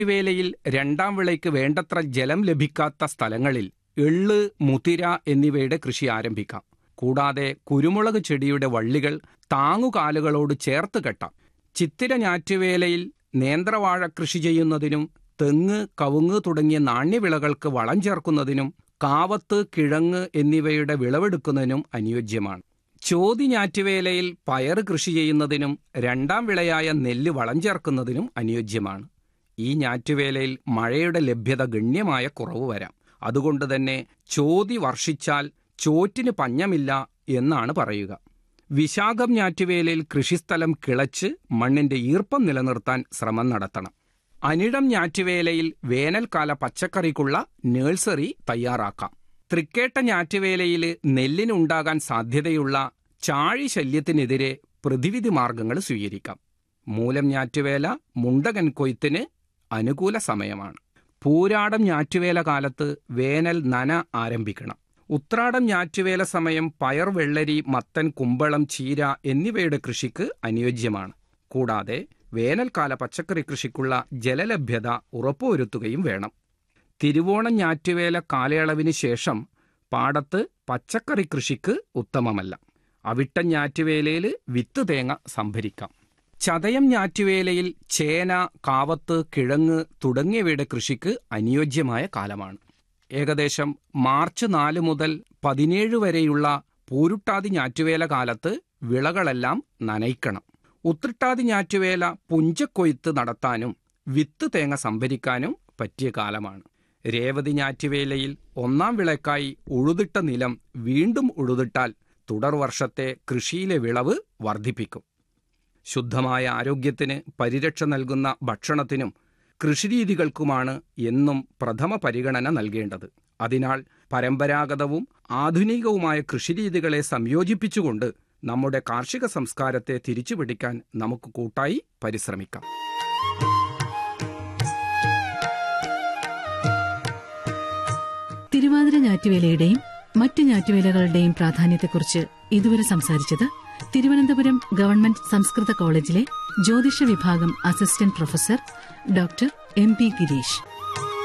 വേലയിൽ രണ്ടാം വിളയ്ക്ക് വേണ്ടത്ര ജലം ലഭിക്കാത്ത സ്ഥലങ്ങളിൽ എള്ള് മുതിര എന്നിവയുടെ കൃഷി ആരംഭിക്കാം കൂടാതെ കുരുമുളക് ചെടിയുടെ വള്ളികൾ താങ്ങുകാലുകളോട് ചേർത്ത് കെട്ടാം ചിത്തിര ഞാറ്റുവേലയിൽ നേന്ത്രവാഴ കൃഷി ചെയ്യുന്നതിനും തെങ്ങ് കവുങ്ങ് തുടങ്ങിയ നാണ്യവിളകൾക്ക് വളം ചേർക്കുന്നതിനും കാവത്ത് കിഴങ്ങ് എന്നിവയുടെ വിളവെടുക്കുന്നതിനും അനുയോജ്യമാണ് ചോതി ഞാറ്റുവേലയിൽ പയറ് കൃഷി ചെയ്യുന്നതിനും രണ്ടാം വിളയായ നെല്ല് വളം ചേർക്കുന്നതിനും അനുയോജ്യമാണ് ഈ ഞാറ്റുവേലയിൽ മഴയുടെ ലഭ്യത ഗണ്യമായ കുറവ് വരാം അതുകൊണ്ട് തന്നെ ചോതി വർഷിച്ചാൽ ചോറ്റിന് പഞ്ഞമില്ല എന്നാണ് പറയുക വിശാഖം ഞാറ്റുവേലയിൽ കൃഷിസ്ഥലം കിളച്ച് മണ്ണിന്റെ ഈർപ്പം നിലനിർത്താൻ ശ്രമം നടത്തണം അനിഴം ഞാറ്റുവേലയിൽ വേനൽക്കാല പച്ചക്കറിക്കുള്ള നഴ്സറി തയ്യാറാക്കാം തൃക്കേട്ട ഞാറ്റുവേലയിൽ നെല്ലിനുണ്ടാകാൻ സാധ്യതയുള്ള ചാഴി ശല്യത്തിനെതിരെ പ്രതിവിധി മാർഗങ്ങൾ സ്വീകരിക്കാം മൂലം ഞാറ്റുവേല മുണ്ടകൻ കൊയ്ത്തിന് അനുകൂല സമയമാണ് പൂരാടം ഞാറ്റുവേല കാലത്ത് വേനൽ നന ആരംഭിക്കണം ഉത്രാടം ഞാറ്റുവേല സമയം പയർ വെള്ളരി മത്തൻ കുമ്പളം ചീര എന്നിവയുടെ കൃഷിക്ക് അനുയോജ്യമാണ് കൂടാതെ വേനൽക്കാല പച്ചക്കറി കൃഷിക്കുള്ള ജലലഭ്യത ഉറപ്പുവരുത്തുകയും വേണം തിരുവോണം ഞാറ്റുവേല കാലയളവിന് ശേഷം പാടത്ത് പച്ചക്കറി കൃഷിക്ക് ഉത്തമമല്ല അവിട്ടം ഞാറ്റുവേലയിൽ വിത്ത് തേങ്ങ സംഭരിക്കാം ചതയം ഞാറ്റുവേലയിൽ ചേന കാവത്ത് കിഴങ്ങ് തുടങ്ങിയവയുടെ കൃഷിക്ക് അനുയോജ്യമായ കാലമാണ് ഏകദേശം മാർച്ച് നാല് മുതൽ പതിനേഴ് വരെയുള്ള പൂരുട്ടാതി ഞാറ്റുവേല കാലത്ത് വിളകളെല്ലാം നനയ്ക്കണം ഉത്രട്ടാതി ഞാറ്റുവേല പുഞ്ചക്കൊയ്ത്ത് നടത്താനും വിത്ത് തേങ്ങ സംഭരിക്കാനും പറ്റിയ കാലമാണ് രേവതി ഞാറ്റുവേലയിൽ ഒന്നാം വിളക്കായി ഉഴുതിട്ട നിലം വീണ്ടും ഉഴുതിട്ടാൽ തുടർ വർഷത്തെ കൃഷിയിലെ വിളവ് വർദ്ധിപ്പിക്കും ശുദ്ധമായ ആരോഗ്യത്തിന് പരിരക്ഷ നൽകുന്ന ഭക്ഷണത്തിനും കൃഷിരീതികൾക്കുമാണ് എന്നും പ്രഥമ പരിഗണന നൽകേണ്ടത് അതിനാൽ പരമ്പരാഗതവും ആധുനികവുമായ കൃഷിരീതികളെ സംയോജിപ്പിച്ചുകൊണ്ട് നമ്മുടെ കാർഷിക സംസ്കാരത്തെ തിരിച്ചുപിടിക്കാൻ നമുക്ക് കൂട്ടായി പരിശ്രമിക്കാം തിരുവാതിര ഞാറ്റുവേലയുടെയും മറ്റ് ഞാറ്റുവേലകളുടെയും പ്രാധാന്യത്തെക്കുറിച്ച് ഇതുവരെ സംസാരിച്ചത് തിരുവനന്തപുരം ഗവൺമെന്റ് സംസ്കൃത കോളേജിലെ ജ്യോതിഷ വിഭാഗം assistant professor doctor M P Girish